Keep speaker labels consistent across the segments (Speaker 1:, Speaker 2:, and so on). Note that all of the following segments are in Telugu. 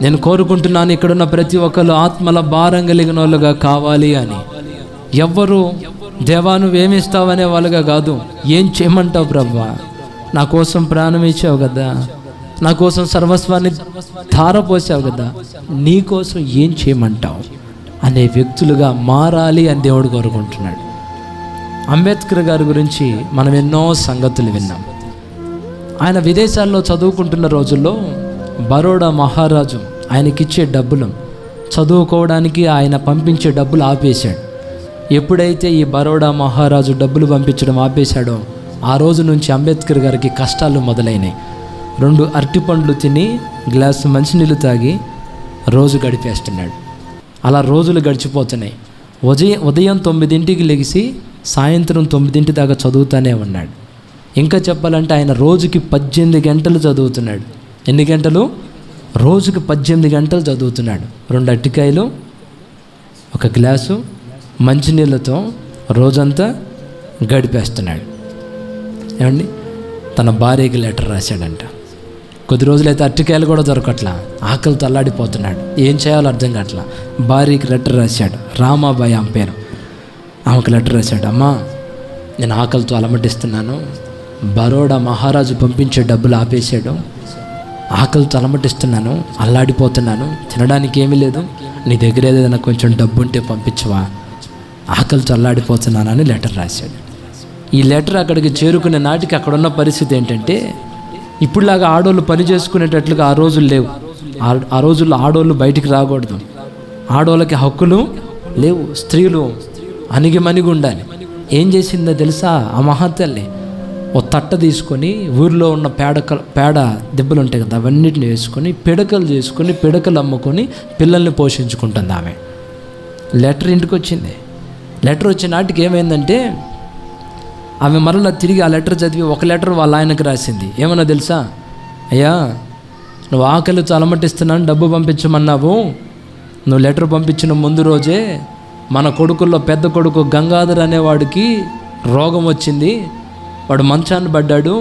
Speaker 1: నేను కోరుకుంటున్నాను ఇక్కడున్న ప్రతి ఒక్కరు ఆత్మల భారం కలిగిన వాళ్ళుగా కావాలి అని ఎవ్వరు దేవా నువ్వేమిస్తావనే వాళ్ళుగా కాదు ఏం చేయమంటావు ప్రభా నా కోసం ప్రాణం ఇచ్చావు కదా నా కోసం సర్వస్వాన్ని ధారపోసావు కదా నీ కోసం ఏం చేయమంటావు అనే వ్యక్తులుగా మారాలి అని దేవుడు కోరుకుంటున్నాడు అంబేద్కర్ గారి గురించి మనం ఎన్నో సంగతులు విన్నాం ఆయన విదేశాల్లో చదువుకుంటున్న రోజుల్లో బరోడా మహారాజు ఆయనకిచ్చే డబ్బులు చదువుకోవడానికి ఆయన పంపించే డబ్బులు ఆపేశాడు ఎప్పుడైతే ఈ బరోడా మహారాజు డబ్బులు పంపించడం ఆపేశాడో ఆ రోజు నుంచి అంబేద్కర్ గారికి కష్టాలు మొదలైనాయి రెండు అరటిపండ్లు తిని గ్లాసు మంచినీళ్ళు తాగి రోజు గడిపేస్తున్నాడు అలా రోజులు గడిచిపోతున్నాయి ఉదయం ఉదయం తొమ్మిదింటికి లెగిసి సాయంత్రం తొమ్మిదింటి దాకా చదువుతూనే ఉన్నాడు ఇంకా చెప్పాలంటే ఆయన రోజుకి పద్దెనిమిది గంటలు చదువుతున్నాడు ఎన్ని గంటలు రోజుకి పద్దెనిమిది గంటలు చదువుతున్నాడు రెండు అట్టికాయలు ఒక గ్లాసు మంచినీళ్ళతో రోజంతా గడిపేస్తున్నాడు ఏమండి తన భార్యకి లెటర్ రాశాడంట కొద్ది రోజులైతే అట్టికాయలు కూడా దొరకట్లా ఆకలితో అల్లాడిపోతున్నాడు ఏం చేయాలో అర్థం కావట్లా భార్యకి లెటర్ రాశాడు రామాబాయి ఆమె పేరు ఆమెకు లెటర్ రాశాడు అమ్మా నేను ఆకలితో అలమటిస్తున్నాను బరోడా మహారాజు పంపించే డబ్బులు ఆపేశాడు ఆకలితో అలమటిస్తున్నాను అల్లాడిపోతున్నాను తినడానికి ఏమీ లేదు నీ దగ్గర ఏదైనా కొంచెం డబ్బు ఉంటే పంపించవా ఆకలితో అల్లాడిపోతున్నానని లెటర్ రాశాడు ఈ లెటర్ అక్కడికి చేరుకునే నాటికి అక్కడ ఉన్న పరిస్థితి ఏంటంటే ఇప్పుడులాగా ఆడోళ్ళు పని చేసుకునేటట్లుగా ఆ రోజులు లేవు ఆ- ఆ రోజుల్లో ఆడోళ్ళు బయటికి రాకూడదు ఆడోళ్ళకి హక్కులు లేవు స్త్రీలు అణిగి మణిగి ఉండాలి ఏం చేసిందో తెలుసా ఆ మహాతల్లి ఓ తట్ట తీసుకొని ఊర్లో ఉన్న పేడక పేడ దెబ్బలు ఉంటాయి కదా అవన్నిటిని వేసుకొని పిడకలు చేసుకొని పిడకలు అమ్ముకొని పిల్లల్ని పోషించుకుంటుంది ఆమె లెటర్ ఇంటికి వచ్చింది లెటర్ వచ్చే నాటికి ఏమైందంటే ఆమె మరలా తిరిగి ఆ లెటర్ చదివి ఒక లెటర్ వాళ్ళ ఆయనకు రాసింది ఏమన్నా తెలుసా అయ్యా నువ్వు ఆకలితో అలమటిస్తున్నాను డబ్బు పంపించమన్నావు నువ్వు లెటర్ పంపించిన ముందు రోజే మన కొడుకుల్లో పెద్ద కొడుకు గంగాధర్ అనేవాడికి రోగం వచ్చింది వాడు మంచాన్ని పడ్డాడు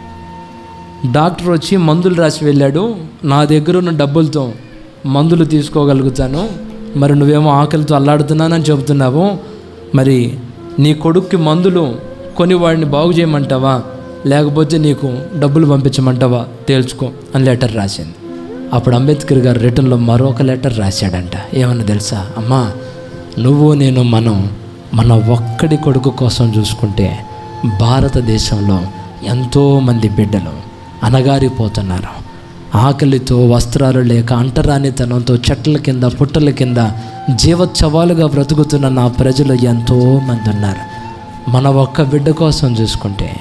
Speaker 1: డాక్టర్ వచ్చి మందులు రాసి వెళ్ళాడు నా దగ్గర ఉన్న డబ్బులతో మందులు తీసుకోగలుగుతాను మరి నువ్వేమో ఆకలితో అల్లాడుతున్నానని చెబుతున్నావు మరి నీ కొడుక్కి మందులు కొని వాడిని బాగు చేయమంటావా లేకపోతే నీకు డబ్బులు పంపించమంటావా తేల్చుకో అని లెటర్ రాసింది అప్పుడు అంబేద్కర్ గారు రిటర్న్లో మరొక లెటర్ రాశాడంట ఏమన్నా తెలుసా అమ్మా నువ్వు నేను మనం మన ఒక్కడి కొడుకు కోసం చూసుకుంటే భారతదేశంలో ఎంతోమంది బిడ్డలు అనగారిపోతున్నారు ఆకలితో వస్త్రాలు లేక అంటరానితనంతో చెట్ల కింద పుట్టల కింద జీవోత్సవాలుగా బ్రతుకుతున్న నా ప్రజలు ఎంతోమంది ఉన్నారు మన ఒక్క బిడ్డ కోసం చూసుకుంటే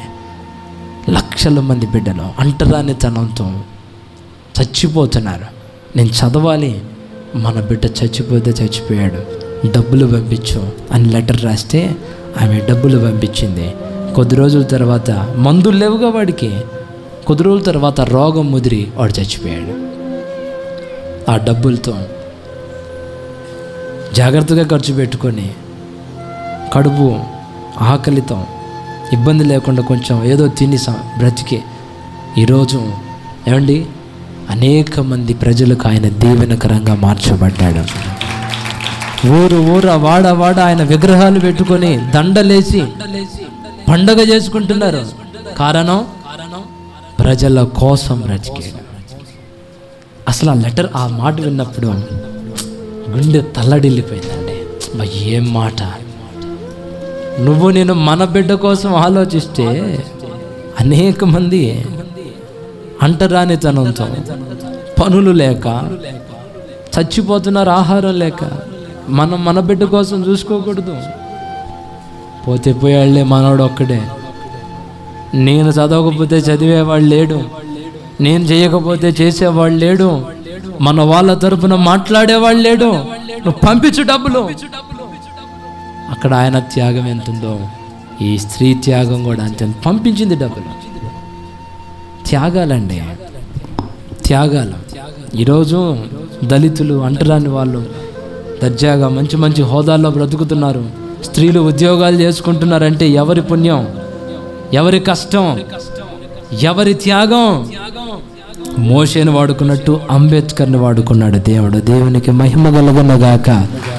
Speaker 1: లక్షల మంది బిడ్డలు అంటరానితనంతో చచ్చిపోతున్నారు నేను చదవాలి మన బిడ్డ చచ్చిపోతే చచ్చిపోయాడు డబ్బులు పంపించు అని లెటర్ రాస్తే ఆమె డబ్బులు పంపించింది కొద్ది రోజుల తర్వాత మందులు లేవుగా వాడికి కొద్ది రోజుల తర్వాత రోగం ముదిరి వాడు చచ్చిపోయాడు ఆ డబ్బులతో జాగ్రత్తగా ఖర్చు పెట్టుకొని కడుపు ఆకలితో ఇబ్బంది లేకుండా కొంచెం ఏదో తిని స- బ్రతికి ఈరోజు ఏమండి అనేక మంది ప్రజలకు ఆయన దీవెనకరంగా మార్చబడ్డాడు ఊరు ఊర వాడ వాడ ఆయన విగ్రహాలు పెట్టుకొని దండలేసి పండగ చేసుకుంటున్నారు కారణం ప్రజల కోసం బ్రతికాడు అసలు ఆ లెటర్ ఆ మాట విన్నప్పుడు గుండె తల్లడిల్లిపోయిందండి అబ్బా, ఏం మాట నువ్వు నేను మన బిడ్డ కోసం ఆలోచిస్తే అనేక మంది అంటరానితనంతో పనులు లేక చచ్చిపోతున్నారు ఆహారం లేక మనం మన బిడ్డ కోసం చూసుకోకూడదు పోతే పోయాళ్లే మనోడు ఒక్కడే నేను చదవకపోతే చదివేవాడు లేడు నేను చేయకపోతే చేసేవాడు లేడు మన వాళ్ళ తరపున మాట్లాడేవాడు లేడు నువ్వు పంపించు డబ్బులు అక్కడ ఆయన త్యాగం ఎంత ఉందో ఈ స్త్రీ త్యాగం కూడా అంతే పంపించింది డబ్బులు త్యాగాలండి త్యాగాలు ఈరోజు దళితులు అంటరాని వాళ్ళు దర్జాగా మంచి మంచి హోదాల్లో బ్రతుకుతున్నారు స్త్రీలు ఉద్యోగాలు చేసుకుంటున్నారంటే ఎవరి పుణ్యం ఎవరి కష్టం ఎవరి త్యాగం మోషేని వాడుకున్నట్టు అంబేద్కర్ని వాడుకున్నాడు దేవుడు దేవునికి మహిమ కలుగునగాక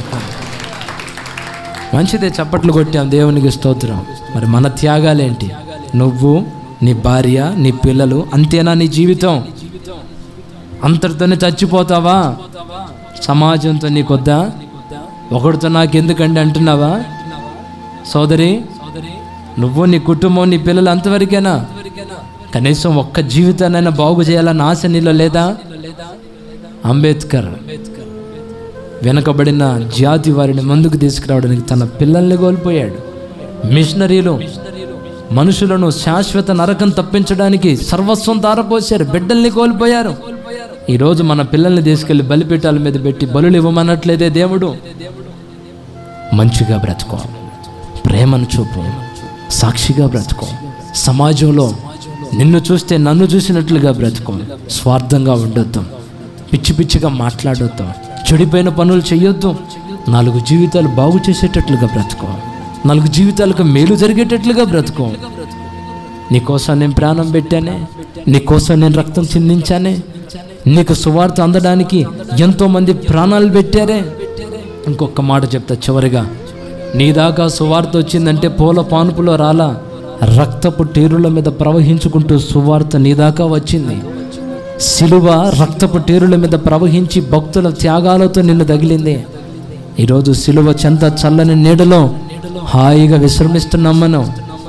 Speaker 1: మంచిదే చప్పట్లు కొట్టాం దేవునికి స్తోత్రం మరి మన త్యాగాలేంటి నువ్వు నీ భార్య నీ పిల్లలు అంతేనా నీ జీవితం అంతటితోనే చచ్చిపోతావా సమాజంతో నీకొద్దా ఒకడితో నాకు ఎందుకండి అంటున్నావా సోదరి నువ్వు నీ కుటుంబం నీ పిల్లలు అంతవరకేనా కనీసం ఒక్క జీవితాన్నైనా బాగు చేయాలన్న ఆశ నీలో లేదా అంబేద్కర్ వెనకబడిన జాతి వారిని ముందుకు తీసుకురావడానికి తన పిల్లల్ని కోల్పోయాడు మిషనరీలు మనుషులను శాశ్వత నరకం తప్పించడానికి సర్వస్వం తారపోసారు బిడ్డల్ని కోల్పోయారు ఈరోజు మన పిల్లల్ని తీసుకెళ్లి బలిపీఠాల మీద పెట్టి బలులు ఇవ్వమన్నట్లేదే దేవుడు మంచిగా బ్రతుకో ప్రేమను చూపు సాక్షిగా బ్రతుకో సమాజంలో నిన్ను చూస్తే నన్ను చూసినట్లుగా బ్రతుకో స్వార్థంగా ఉండొద్దు పిచ్చి పిచ్చిగా మాట్లాడొద్దు చెడిపోయిన పనులు చేయొద్దు నాలుగు జీవితాలు బాగు చేసేటట్లుగా బ్రతుకో నాలుగు జీవితాలకు మేలు జరిగేటట్లుగా బ్రతుకో నీకోసం నేను ప్రాణం పెట్టానే నీకోసం నేను రక్తం చిందించానే నీకు సువార్త అందడానికి ఎంతో మంది ప్రాణాలు పెట్టారే ఇంకొక మాట చెప్తా చివరిగా నీ దాకా సువార్త వచ్చిందంటే పూల పానుపులో రాలా రక్తపు టేరుల మీద ప్రవహించుకుంటూ సువార్త నీ దాకా వచ్చింది సిలువ రక్తపు టేరుల మీద ప్రవహించి భక్తుల త్యాగాలతో నిన్ను తగిలింది ఈరోజు సిలువ చెంత చల్లని నీడలో హాయిగా విశ్రమిస్తున్నాం మనం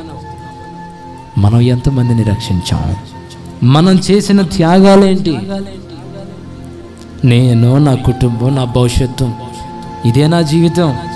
Speaker 1: మనం ఎంతమందిని రక్షించాం మనం చేసిన త్యాగాలేంటి నేను నా కుటుంబం నా భవిష్యత్తు ఇదే నా జీవితం